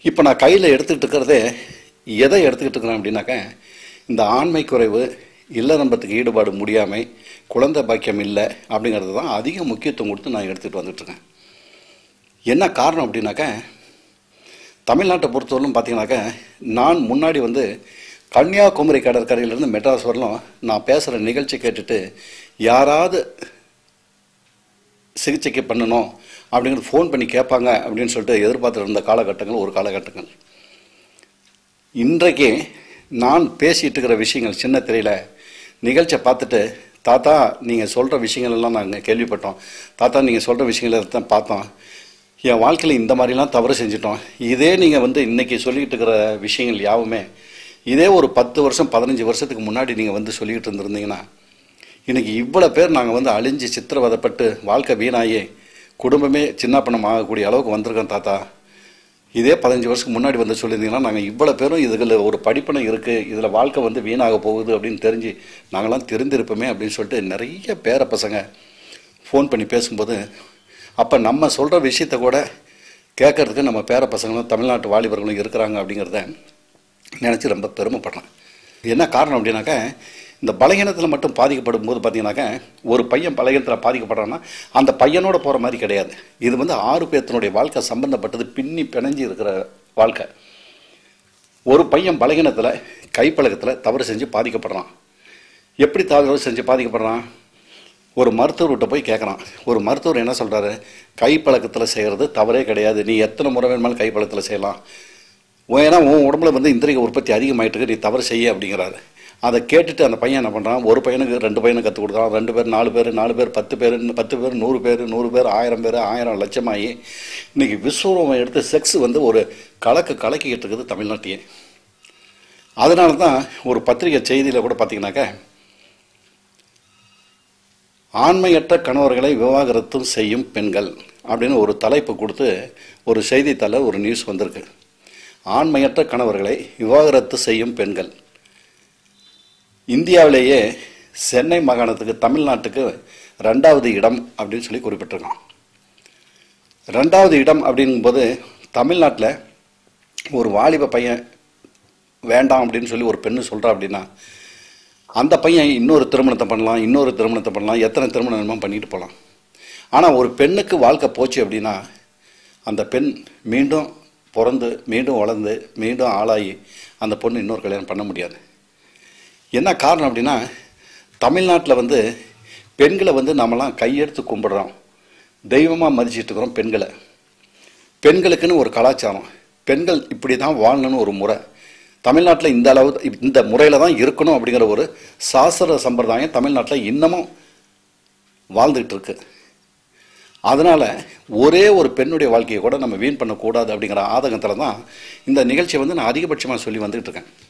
இப்போ நான் கையில் எடுத்துக்கிட்டு இருக்கிறதே எதை எடுத்துக்கிட்டு இருக்கிறேன் அப்படின்னாக்க இந்த ஆண்மை குறைவு இல்லறம்பத்துக்கு ஈடுபாடு முடியாமை குழந்தை பாக்கியம் இல்லை அப்படிங்கிறது தான் அதிக முக்கியத்துவம் கொடுத்து நான் எடுத்துகிட்டு வந்துட்டுருக்கேன் என்ன காரணம் அப்படின்னாக்க தமிழ்நாட்டை பொறுத்தவரையிலும் பார்த்தீங்கன்னாக்க நான் முன்னாடி வந்து கன்னியாகுமரி கடற்கரையிலேருந்து மெட்ராஸ் வரலும் நான் பேசுகிற நிகழ்ச்சி கேட்டுட்டு யாராவது சிகிச்சைக்கு பண்ணணும் அப்படிங்கிறது ஃபோன் பண்ணி கேட்பாங்க அப்படின்னு சொல்லிட்டு எதிர்பார்த்துட்டு இருந்த காலகட்டங்கள் ஒரு காலகட்டங்கள் இன்றைக்கு நான் பேசிகிட்டு இருக்கிற விஷயங்கள் சின்ன திரையில் நிகழ்ச்சியை பார்த்துட்டு தாத்தா நீங்கள் சொல்கிற விஷயங்கள் எல்லாம் நாங்கள் கேள்விப்பட்டோம் தாத்தா நீங்கள் சொல்கிற விஷயங்களை தான் பார்த்தோம் என் வாழ்க்கையில் இந்த மாதிரிலாம் தவறு செஞ்சிட்டோம் இதே நீங்கள் வந்து இன்றைக்கி சொல்லிக்கிட்டு இருக்கிற விஷயங்கள் யாவுமே இதே ஒரு பத்து வருஷம் பதினஞ்சு வருஷத்துக்கு முன்னாடி நீங்கள் வந்து சொல்லிக்கிட்டு இருந்திருந்தீங்கன்னா இன்னைக்கு இவ்வளோ பேர் நாங்கள் வந்து அழிஞ்சு சித்திரவதைப்பட்டு வாழ்க்கை வீணாகி குடும்பமே சின்ன பணம் ஆகக்கூடிய அளவுக்கு வந்திருக்கோம் தாத்தா இதே பதினஞ்சு வருஷத்துக்கு முன்னாடி வந்து சொல்லியிருந்தீங்கன்னா நாங்கள் இவ்வளோ பேரும் இதில் ஒரு படிப்பனை இருக்குது இதில் வாழ்க்கை வந்து வீணாக போகுது அப்படின்னு தெரிஞ்சு நாங்களாம் தெரிந்திருப்போமே அப்படின்னு சொல்லிட்டு நிறைய பேர பசங்க ஃபோன் பண்ணி பேசும்போது அப்போ நம்ம சொல்கிற விஷயத்த கூட கேட்கறதுக்கு நம்ம பேர பசங்களும் தமிழ்நாட்டு வாலிபர்களும் இருக்கிறாங்க அப்படிங்கிறத நினச்சி ரொம்ப பெருமைப்படுறேன் என்ன காரணம் அப்படின்னாக்கா இந்த பலகீனத்தில் மட்டும் பாதிக்கப்படும் போது பார்த்தீங்கன்னாக்கா ஒரு பையன் பலகீனத்தில் பாதிக்கப்படுறான்னா அந்த பையனோட போகிற மாதிரி கிடையாது இது வந்து ஆறு பேர்த்தனுடைய வாழ்க்கை சம்பந்தப்பட்டது பின்னி பிணைஞ்சு இருக்கிற வாழ்க்கை ஒரு பையன் பலகீனத்தில் கைப்பழக்கத்தில் தவறு செஞ்சு பாதிக்கப்படுறான் எப்படி தவறு செஞ்சு பாதிக்கப்படுறான் ஒரு மருத்துவர்கிட்ட போய் கேட்குறான் ஒரு மருத்துவர் என்ன சொல்கிறாரு கைப்பழக்கத்தில் செய்கிறது தவறே கிடையாது நீ எத்தனை முறை வேணுமாலும் கைப்பழக்கத்தில் செய்யலாம் ஏன்னா உன் உடம்புல வந்து இந்திரிய உற்பத்தி அதிகமாயிட்டு இருக்கு, நீ தவறு செய்ய அப்படிங்கிறாரு அதை கேட்டுட்டு அந்த பையன் என்ன பண்ணுறான் ஒரு பையனுக்கு ரெண்டு பையனுக்கு கற்றுக் கொடுக்குறான் ரெண்டு பேர் நாலு பேர் நாலு பேர் பத்து பேர் பத்து பேர் நூறு பேர் நூறு பேர் ஆயிரம் பேர் ஆயிரம் லட்சமாகி இன்னைக்கு விஸ்வரூபம் எடுத்து செக்ஸ் வந்து ஒரு கலக்கு கலக்கிக்கிட்டு இருக்குது தமிழ்நாட்டையே அதனால தான் ஒரு பத்திரிகை செய்தியில் கூட பார்த்தீங்கன்னாக்கா ஆண்மையற்ற கணவர்களை விவாகரத்தும் செய்யும் பெண்கள் அப்படின்னு ஒரு தலைப்பு கொடுத்து ஒரு செய்தித்தாளில் ஒரு நியூஸ் வந்திருக்கு ஆண்மையற்ற கணவர்களை விவாகரத்து செய்யும் பெண்கள் இந்தியாவிலேயே சென்னை மாகாணத்துக்கு தமிழ்நாட்டுக்கு ரெண்டாவது இடம் அப்படின்னு சொல்லி குறிப்பிட்டிருக்கான் ரெண்டாவது இடம் அப்படிங்கும்போது தமிழ்நாட்டில் ஒரு வாலிப பையன் வேண்டாம் அப்படின்னு சொல்லி ஒரு பெண்ணு சொல்கிறா அப்படின்னா அந்த பையன் இன்னொரு திருமணத்தை பண்ணலாம் இன்னொரு திருமணத்தை பண்ணலாம் எத்தனை திருமணம் வேணுமோ பண்ணிட்டு போகலாம் ஆனால் ஒரு பெண்ணுக்கு வாழ்க்கை போச்சு அப்படின்னா அந்த பெண் மீண்டும் பிறந்து மீண்டும் வளர்ந்து மீண்டும் ஆளாகி அந்த பொண்ணு இன்னொரு கல்யாணம் பண்ண முடியாது என்ன காரணம் அப்படின்னா தமிழ்நாட்டில் வந்து பெண்களை வந்து நம்மலாம் கையெடுத்து கும்பிடுறோம் தெய்வமாக மதிச்சிட்டு இருக்கிறோம் பெண்களை பெண்களுக்குன்னு ஒரு கலாச்சாரம் பெண்கள் இப்படி தான் வாழணும்னு ஒரு முறை தமிழ்நாட்டில் இந்த அளவு இந்த முறையில் தான் இருக்கணும் அப்படிங்கிற ஒரு சாஸ்திர சம்பிரதாயம் தமிழ்நாட்டில் இன்னமும் வாழ்ந்துகிட்டு இருக்கு அதனால் ஒரே ஒரு பெண்ணுடைய வாழ்க்கையை கூட நம்ம வீண் பண்ணக்கூடாது அப்படிங்கிற ஆதங்கத்தில் தான் இந்த நிகழ்ச்சியை வந்து நான் அதிகபட்சமாக சொல்லி வந்துகிட்டு இருக்கேன்